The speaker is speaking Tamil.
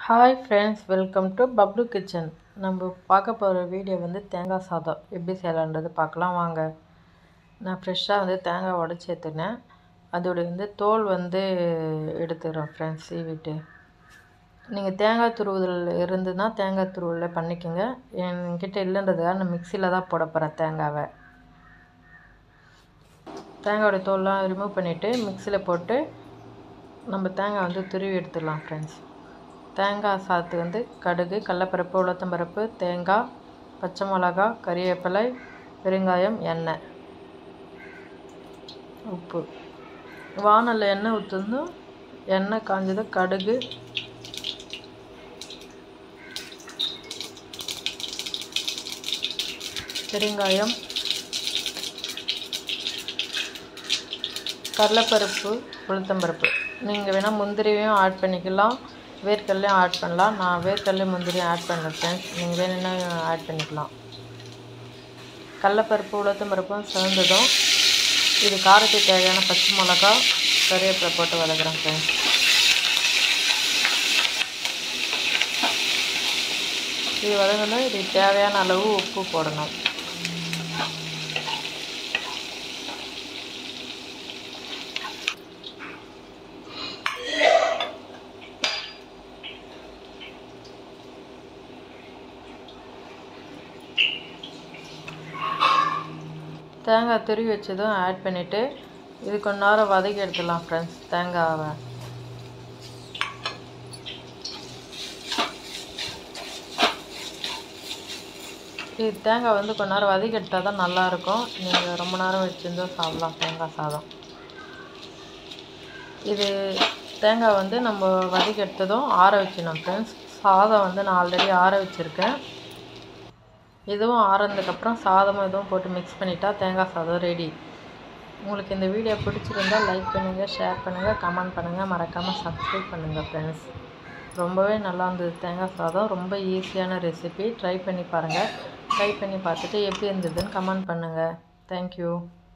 hi friends welcome to Bablu kitchen நம்ம பார்க்க போகிற வீடியோ வந்து தேங்காய் சாதம் எப்படி செய்யலான்றது பார்க்கலாம் வாங்க நான் ஃப்ரெஷ்ஷாக வந்து தேங்காய் உடச்சி எடுத்துனேன் அதோடைய வந்து தோல் வந்து எடுத்துக்கிறேன் ஃப்ரெண்ட்ஸ் சீவிட்டு நீங்கள் தேங்காய் துருவுதல் இருந்ததுன்னா தேங்காய் துருவலில் பண்ணிக்கோங்க என்கிட்ட இல்லைன்றதுக்காக நான் மிக்சியில் தான் போட போகிறேன் தேங்காவை தேங்காயோடைய தோல்லாம் ரிமூவ் பண்ணிவிட்டு மிக்சியில் போட்டு நம்ம தேங்காய் வந்து துருவி எடுத்துடலாம் ஃப்ரெண்ட்ஸ் தேங்காய் சாதத்துக்கு வந்து கடுகு கடலப்பருப்பு உளுத்தம்பருப்பு தேங்காய் பச்சை மிளகா கறிவேப்பிலை பெருங்காயம் எண்ணெய் உப்பு வானலில் எண்ணெய் ஊற்றணும் எண்ணெய் காஞ்சதும் கடுகு பெருங்காயம் கடலைப்பருப்பு உளுத்தம்பருப்பு நீங்கள் வேணால் முந்திரியும் ஆட் பண்ணிக்கலாம் வேர்க்கடலையும் ஆட் பண்ணலாம் நான் வேர்க்கடலை முந்திரியும் ஆட் பண்ணல ஃப்ரெண்ட்ஸ் நீங்கள் வேணும்னா ஆட் பண்ணிக்கலாம் கடலைப்பருப்பு உளுத்தம்பருப்பும் சேர்ந்ததும் இது காரத்துக்கு தேவையான பச்சை மிளகா கறிவேப்பிலை போட்டு வதக்குறேன் ஃப்ரெண்ட்ஸ் இது வதங்கணும் இதுக்கு தேவையான அளவு உப்பு போடணும் தேங்காய் துருவி வச்சதும் ஆட் பண்ணிவிட்டு இது கொஞ்ச நேரம் வதக்கி எடுத்துடலாம் ஃப்ரெண்ட்ஸ் தேங்காவை இது தேங்காய் வந்து கொஞ்ச நேரம் வதக்கி எடுத்தால் தான் நல்லாயிருக்கும் நீங்கள் ரொம்ப நேரம் வச்சுருந்தோம் சாப்பிட்லாம் தேங்காய் சாதம் இது தேங்காய் வந்து நம்ம வதக்கி எடுத்ததும் ஆற வச்சிடணும் ஃப்ரெண்ட்ஸ் சாதம் வந்து நான் ஆல்ரெடி ஆற வச்சுருக்கேன் இதுவும் ஆறுனதுக்கப்புறம் சாதமும் இதுவும் போட்டு மிக்ஸ் பண்ணிட்டா தேங்காய் சாதம் ரெடி உங்களுக்கு இந்த வீடியோ பிடிச்சிருந்தால் லைக் பண்ணுங்கள் ஷேர் பண்ணுங்கள் கமெண்ட் பண்ணுங்கள் மறக்காமல் சப்ஸ்கிரைப் பண்ணுங்கள் ஃப்ரெண்ட்ஸ் ரொம்பவே நல்லா இருந்தது தேங்காய் சாதம் ரொம்ப ஈஸியான ரெசிபி ட்ரை பண்ணி பாருங்கள் ட்ரை பண்ணி பார்த்துட்டு எப்படி இருந்ததுன்னு கமெண்ட் பண்ணுங்கள் தேங்க்யூ